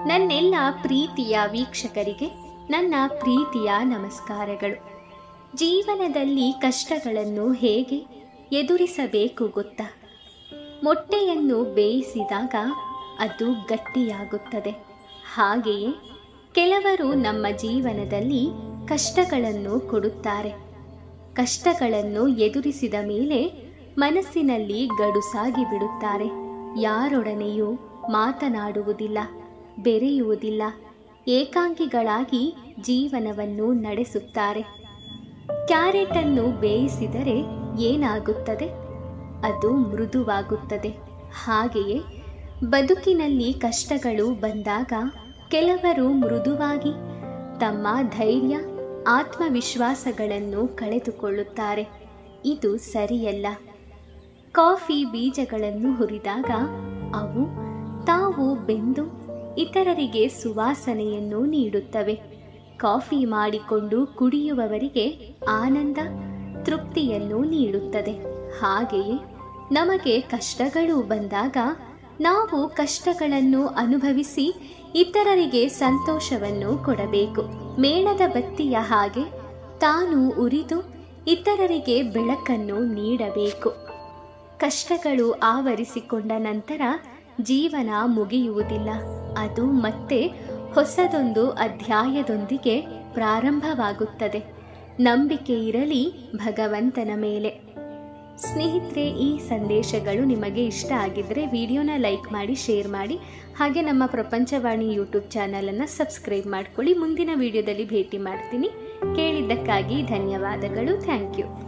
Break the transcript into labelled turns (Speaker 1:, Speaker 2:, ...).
Speaker 1: ನನ್ನೆಲ್ಲ ಪ್ರೀತಿಯ ವೀಕ್ಷಕರಿಗೆ ನನ್ನ ಪ್ರೀತಿಯ ನಮಸ್ಕಾರಗಳು ಜೀವನದಲ್ಲಿ ಕಷ್ಟಗಳನ್ನು ಹೇಗೆ ಎದುರಿಸಬೇಕು ಗೊತ್ತಾ ಮೊಟ್ಟೆಯನ್ನು ಬೇಯಿಸಿದಾಗ ಅದು ಗಟ್ಟಿಯಾಗುತ್ತದೆ ಹಾಗೆಯೇ ಕೆಲವರು ನಮ್ಮ ಜೀವನದಲ್ಲಿ ಕಷ್ಟಗಳನ್ನು ಕೊಡುತ್ತಾರೆ ಕಷ್ಟಗಳನ್ನು ಎದುರಿಸಿದ ಮೇಲೆ ಮನಸ್ಸಿನಲ್ಲಿ ಗಡುಸಾಗಿ ಬಿಡುತ್ತಾರೆ ಯಾರೊಡನೆಯೂ ಮಾತನಾಡುವುದಿಲ್ಲ ಬೆರೆಯುವುದಿಲ್ಲ ಏಕಾಂಗಿಗಳಾಗಿ ಜೀವನವನ್ನು ನಡೆಸುತ್ತಾರೆ ಕ್ಯಾರೆಟನ್ನು ಬೇಯಿಸಿದರೆ ಏನಾಗುತ್ತದೆ ಅದು ಮೃದುವಾಗುತ್ತದೆ ಹಾಗೆಯೇ ಬದುಕಿನಲ್ಲಿ ಕಷ್ಟಗಳು ಬಂದಾಗ ಕೆಲವರು ಮೃದುವಾಗಿ ತಮ್ಮ ಧೈರ್ಯ ಆತ್ಮವಿಶ್ವಾಸಗಳನ್ನು ಕಳೆದುಕೊಳ್ಳುತ್ತಾರೆ ಇದು ಸರಿಯಲ್ಲ ಕಾಫಿ ಬೀಜಗಳನ್ನು ಹುರಿದಾಗ ಅವು ತಾವು ಬೆಂದು ಇತರರಿಗೆ ಸುವಾಸನೆಯನ್ನು ನೀಡುತ್ತವೆ ಕಾಫಿ ಮಾಡಿಕೊಂಡು ಕುಡಿಯುವವರಿಗೆ ಆನಂದ ತೃಪ್ತಿಯನ್ನು ನೀಡುತ್ತದೆ ಹಾಗೆಯೇ ನಮಗೆ ಕಷ್ಟಗಳು ಬಂದಾಗ ನಾವು ಕಷ್ಟಗಳನ್ನು ಅನುಭವಿಸಿ ಇತರರಿಗೆ ಸಂತೋಷವನ್ನು ಕೊಡಬೇಕು ಮೇಣದ ಬತ್ತಿಯ ಹಾಗೆ ತಾನು ಉರಿದು ಇತರರಿಗೆ ಬೆಳಕನ್ನು ನೀಡಬೇಕು ಕಷ್ಟಗಳು ಆವರಿಸಿಕೊಂಡ ನಂತರ ಜೀವನ ಮುಗಿಯುವುದಿಲ್ಲ ಅದು ಮತ್ತೆ ಹೊಸದೊಂದು ಅಧ್ಯಾಯದೊಂದಿಗೆ ಪ್ರಾರಂಭವಾಗುತ್ತದೆ ನಂಬಿಕೆ ಇರಲಿ ಭಗವಂತನ ಮೇಲೆ ಸ್ನೇಹಿತರೆ ಈ ಸಂದೇಶಗಳು ನಿಮಗೆ ಇಷ್ಟ ಆಗಿದ್ದರೆ ವಿಡಿಯೋನ ಲೈಕ್ ಮಾಡಿ ಶೇರ್ ಮಾಡಿ ಹಾಗೆ ನಮ್ಮ ಪ್ರಪಂಚವಾಣಿ ಯೂಟ್ಯೂಬ್ ಚಾನಲನ್ನು ಸಬ್ಸ್ಕ್ರೈಬ್ ಮಾಡ್ಕೊಳ್ಳಿ ಮುಂದಿನ ವಿಡಿಯೋದಲ್ಲಿ ಭೇಟಿ ಮಾಡ್ತೀನಿ ಕೇಳಿದ್ದಕ್ಕಾಗಿ ಧನ್ಯವಾದಗಳು ಥ್ಯಾಂಕ್ ಯು